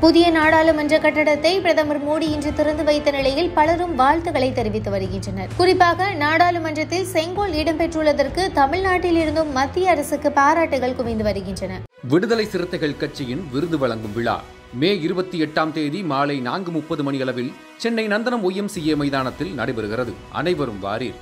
புதிய நாடாளுமன்ற கட்டடத்தை பிரதமர் மோடி இன்று திறந்து வைத்த நிலையில் பலரும் வாழ்த்துக்களை தெரிவித்து வருகின்றனர் குறிப்பாக நாடாளுமன்றத்தில் செங்கோல் இடம்பெற்றுள்ளதற்கு தமிழ்நாட்டில் இருந்தும் மத்திய அரசுக்கு பாராட்டுகள் குவிந்து வருகின்றன விடுதலை சிறுத்தைகள் கட்சியின் விருது வழங்கும் விழா மே இருபத்தி எட்டாம் தேதி மாலை நான்கு முப்பது மணியளவில் சென்னை நந்தனம் ஒய்எம்சிஏ மைதானத்தில் நடைபெறுகிறது அனைவரும் வாரீர்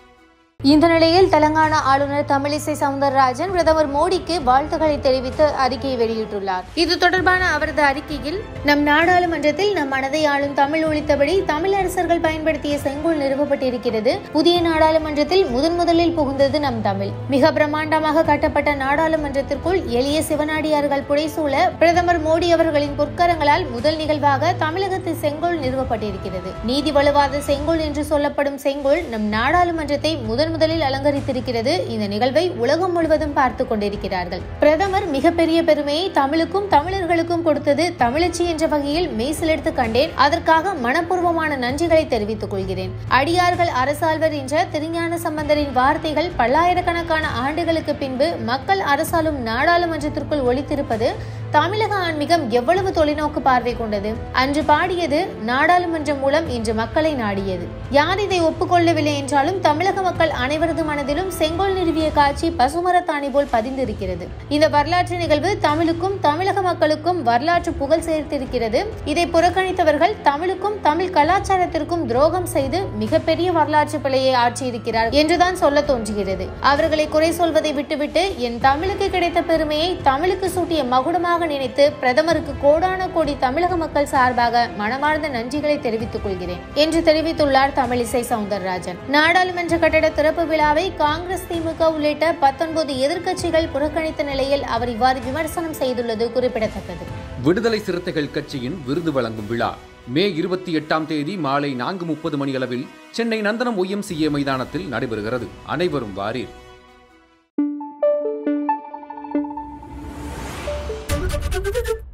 இந்த நிலையில் தெலங்கானா ஆளுநர் தமிழிசை சவுந்தரராஜன் பிரதமர் மோடிக்கு வாழ்த்துக்களை தெரிவித்து அறிக்கையை வெளியிட்டுள்ளார் இது தொடர்பான அவரது அறிக்கையில் நம் நாடாளுமன்றத்தில் நம் மனதை ஆளும் தமிழ் ஒழித்தபடி தமிழரசர்கள் பயன்படுத்திய செங்கோல் நிறுவப்பட்டிருக்கிறது புதிய நாடாளுமன்றத்தில் முதன் முதலில் புகுந்தது நம் தமிழ் மிக பிரம்மாண்டமாக கட்டப்பட்ட நாடாளுமன்றத்திற்குள் எளிய சிவனாடியார்கள் புடைசூழ பிரதமர் மோடி அவர்களின் பொற்கரங்களால் முதல் நிகழ்வாக தமிழகத்தில் செங்கோல் நிறுவப்பட்டிருக்கிறது நீதி வலுவாத செங்கோல் என்று சொல்லப்படும் செங்கோல் நம் நாடாளுமன்றத்தை முதன் முதலில் அலங்கரித்திருக்கிறது இந்த நிகழ்வை உலகம் முழுவதும் பார்த்து கொண்டிருக்கிறார்கள் பிரதமர் மிகப்பெரிய பெருமையை தமிழுக்கும் தமிழர்களுக்கும் கொடுத்தது தமிழச்சி என்ற வகையில் மெய்சிலெடுத்து கண்டேன் அதற்காக மனப்பூர்வமான நன்றிகளை தெரிவித்துக் கொள்கிறேன் அடியார்கள் அரசாள்வர் என்ற திருஞான சம்பந்தரின் வார்த்தைகள் பல்லாயிரக்கணக்கான ஆண்டுகளுக்கு பின்பு மக்கள் அரசாலும் நாடாளுமன்றத்திற்குள் ஒலித்திருப்பது தமிழக ஆன்மீகம் எவ்வளவு தொலைநோக்கு பார்வை கொண்டது அன்று பாடியது நாடாளுமன்றம் மூலம் இன்று மக்களை நாடியது யார் இதை ஒப்புக்கொள்ளவில்லை என்றாலும் தமிழக மக்கள் அனைவரது மனதிலும் செங்கோல் நிறுவிய காட்சி பசுமரத்தாணி போல் பதிந்திருக்கிறது இந்த வரலாற்று நிகழ்வு தமிழுக்கும் தமிழக மக்களுக்கும் வரலாற்று புகழ் சேர்த்திருக்கிறது இதை புறக்கணித்தவர்கள் தமிழுக்கும் தமிழ் கலாச்சாரத்திற்கும் துரோகம் செய்து மிகப்பெரிய வரலாற்று பிழையை ஆற்றியிருக்கிறார் என்றுதான் சொல்ல தோன்றுகிறது அவர்களை குறை சொல்வதை விட்டுவிட்டு என் தமிழுக்கு கிடைத்த பெருமையை தமிழுக்கு சூட்டிய மகுடமாக நினைத்து பிரதமருக்கு கோடான கோடி தமிழக மக்கள் சார்பாக மனமார்ந்த நன்றிகளை தெரிவித்துக் கொள்கிறேன் என்று தெரிவித்துள்ளார் தமிழிசை சவுந்தரராஜன் நாடாளுமன்ற கட்டட திறப்பு விழாவை காங்கிரஸ் திமுக உள்ளிட்ட பத்தொன்பது எதிர்க்கட்சிகள் புறக்கணித்த நிலையில் அவர் இவ்வாறு விமர்சனம் செய்துள்ளது குறிப்பிடத்தக்கது விடுதலை சிறுத்தைகள் கட்சியின் விருது வழங்கும் விழா மே இருபத்தி எட்டாம் தேதி மாலை நான்கு முப்பது மணியளவில் சென்னை நந்தனம் ஒய்எம்சிஏ மைதானத்தில் நடைபெறுகிறது அனைவரும் வாரீர் Thank you.